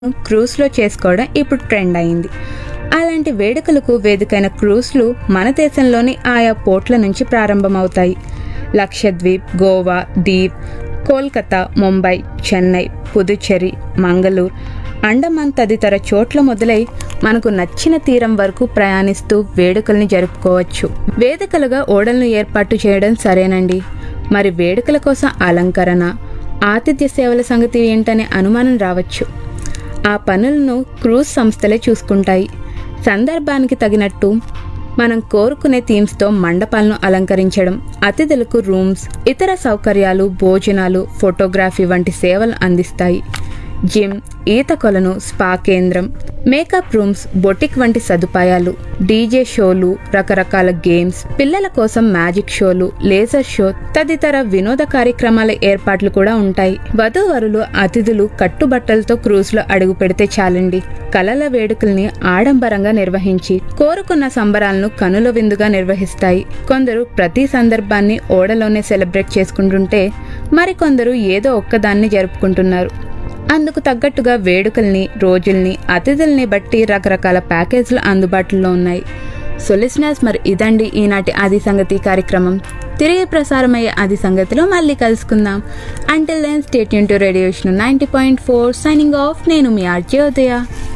క్రూజ్లో చేసుకోవడం ఇప్పుడు ట్రెండ్ అయింది అలాంటి వేడుకలకు వేదికైన క్రూజ్లు మన దేశంలోని ఆయా పోర్ట్ల నుంచి ప్రారంభమవుతాయి లక్షద్వీప్ గోవా దీవ్ కోల్కతా ముంబై చెన్నై పుదుచ్చేరి మంగళూరు అండమాన్ తదితర చోట్ల మొదలై మనకు నచ్చిన తీరం వరకు ప్రయాణిస్తూ వేడుకల్ని జరుపుకోవచ్చు వేదికలుగా ఓడలను ఏర్పాటు చేయడం సరేనండి మరి వేడుకల కోసం అలంకరణ ఆతిథ్య సేవల సంగతి ఏంటనే అనుమానం రావచ్చు ఆ పనులను క్రూజ్ సంస్థలే చూసుకుంటాయి సందర్భానికి తగినట్టు మనం కోరుకునే థీమ్స్తో మండపాలను అలంకరించడం అతిథులకు రూమ్స్ ఇతర సౌకర్యాలు భోజనాలు ఫోటోగ్రఫీ వంటి సేవలు అందిస్తాయి జిమ్ ఈత కొలను స్పా కేంద్రం మేకప్ రూమ్స్ బొటిక్ వంటి సదుపాయాలు డీజే షోలు రకరకాల గేమ్స్ పిల్లల కోసం మ్యాజిక్ షోలు లేజర్ షో తదితర వినోద కార్యక్రమాల ఏర్పాట్లు కూడా ఉంటాయి వధూవరులు అతిథులు కట్టుబట్టలతో క్రూజ్ లో అడుగు పెడితే చాలండి కలల వేడుకల్ని ఆడంబరంగా నిర్వహించి కోరుకున్న సంబరాలను కనుల విందుగా నిర్వహిస్తాయి కొందరు ప్రతి సందర్భాన్ని ఓడలోనే సెలబ్రేట్ చేసుకుంటుంటే మరికొందరు ఏదో ఒక్కదాన్ని జరుపుకుంటున్నారు అందుకు తగ్గట్టుగా వేడుకల్ని రోజుల్ని అతిథుల్ని బట్టి రకరకాల ప్యాకేజీలు అందుబాటులో ఉన్నాయి సో లిసినర్స్ మరి ఇదండి ఈనాటి ఆది సంగతి కార్యక్రమం తిరిగి ప్రసారమయ్యే ఆది సంగతిలో మళ్ళీ కలుసుకుందాం అంటిల్ దెన్ స్టేట్ యూన్ to radiation ninety point four signing off నేను మీ ఆర్జే ఉదయ